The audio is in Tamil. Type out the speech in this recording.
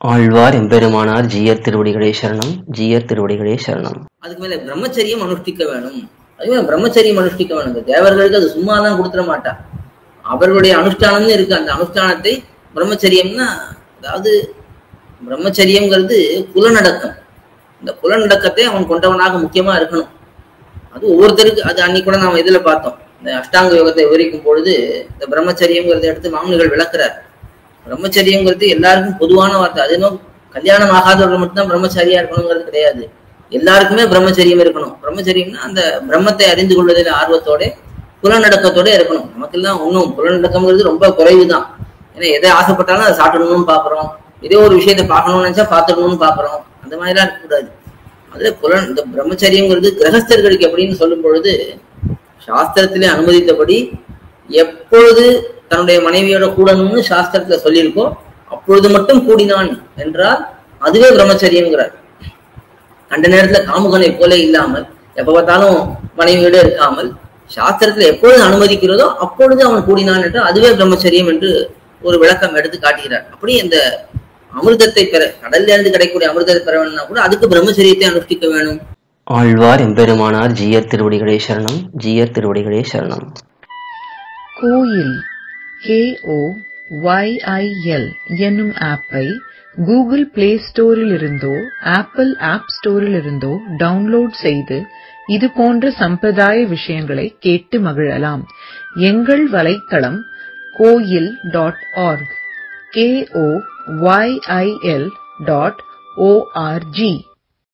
ஆழ்வார் எம்பெருமானார் ஜீயர் திருவடிகளே சரணம் ஜீயர் திருவடிகளே சரணம் அதுக்கு மேல பிரம்மச்சரியம் அனுஷ்டிக்க வேணும் அதுக்கு மேல பிரம்மச்சரியம் அனுஷ்டிக்க வேணும் இந்த தேவர்களுக்கு அது சும்மா தான் கொடுத்துட மாட்டா அவர்களுடைய அனுஷ்டானம்னு இருக்கு அந்த அனுஷ்டானத்தை பிரம்மச்சரியம்னா அதாவது பிரம்மச்சரியம்ங்கிறது புலநடக்கம் இந்த புலநடக்கத்தை அவன் கொண்டவனாக முக்கியமா இருக்கணும் அது ஒவ்வொருத்தருக்கு அது அன்னைக்கு கூட நாம இதுல பார்த்தோம் இந்த அஷ்டாங்க யோகத்தை விவரிக்கும் பொழுது இந்த பிரம்மச்சரியம்ங்கிறத எடுத்து மாமுனிகள் விளக்குறார் பிரம்மச்சரியம்ங்கிறது எல்லாருக்கும் பொதுவான வார்த்தை அது இன்னும் கல்யாணம் ஆகாதவர்கள் மட்டும்தான் பிரம்மச்சாரியா இருக்கணுங்கிறது கிடையாது எல்லாருக்குமே பிரம்மச்சரியம் இருக்கணும் பிரம்மச்சரியம்னா அந்த பிரம்மத்தை அறிந்து கொள்வதில் ஆர்வத்தோட புலநடக்கத்தோட இருக்கணும் நமக்கெல்லாம் ஒன்றும் புலநடக்கம்ங்கிறது ரொம்ப குறைவு தான் ஏன்னா எதை ஆசைப்பட்டாலும் அதை சாப்பிடணும்னு பாக்குறோம் இதே ஒரு விஷயத்தை பார்க்கணும்னு நினைச்சா பார்த்துடணும்னு பாக்குறோம் அந்த மாதிரிலாம் இருக்கக்கூடாது அதுல புலன் இந்த பிரம்மச்சரியம்ங்கிறது கிரகஸ்தர்களுக்கு எப்படின்னு சொல்லும் பொழுது சாஸ்திரத்திலே அனுமதித்தபடி எப்பொழுது தன்னுடைய மனைவியோட கூடணும்னு சாஸ்திரத்துல சொல்லியிருக்கோ அப்பொழுது மட்டும் கூடினான் என்றால் அதுவே பிரம்மச்சரியம்ங்கிறார் கண்ட நேரத்துல காமுகனை போல இல்லாமல் எப்ப பார்த்தாலும் மனைவியோட இருக்காமல் சாஸ்திரத்துல எப்பொழுது அனுமதிக்கிறதோ அப்பொழுது அவன் கூடினான் என்றால் அதுவே பிரம்மச்சரியம் என்று ஒரு விளக்கம் எடுத்து காட்டுகிறார் அப்படி இந்த அமிர்தத்தை பெற கடல்ல இருந்து கிடைக்கக்கூடிய அமிர்தத்தை பெற வேணும்னா கூட அதுக்கு பிரம்மச்சரியத்தை அனுஷ்டிக்க வேணும் ஆழ்வார் எம்பெருமானார் ஜீயர் திருவடிகளே சரணம் ஜீயர் திருவடிகளே சரணம் கோயில் கேஓ ஒய்ஐஎல் என்னும் ஆப்பை கூகுள் பிளே ஸ்டோரிலிருந்தோ ஆப்பிள் ஆப் ஸ்டோரிலிருந்தோ டவுன்லோட் செய்து இது போன்ற சம்பிரதாய விஷயங்களை கேட்டு மகிழலாம் எங்கள் வலைத்தளம் Koyil dot org K O Y I L dot O R G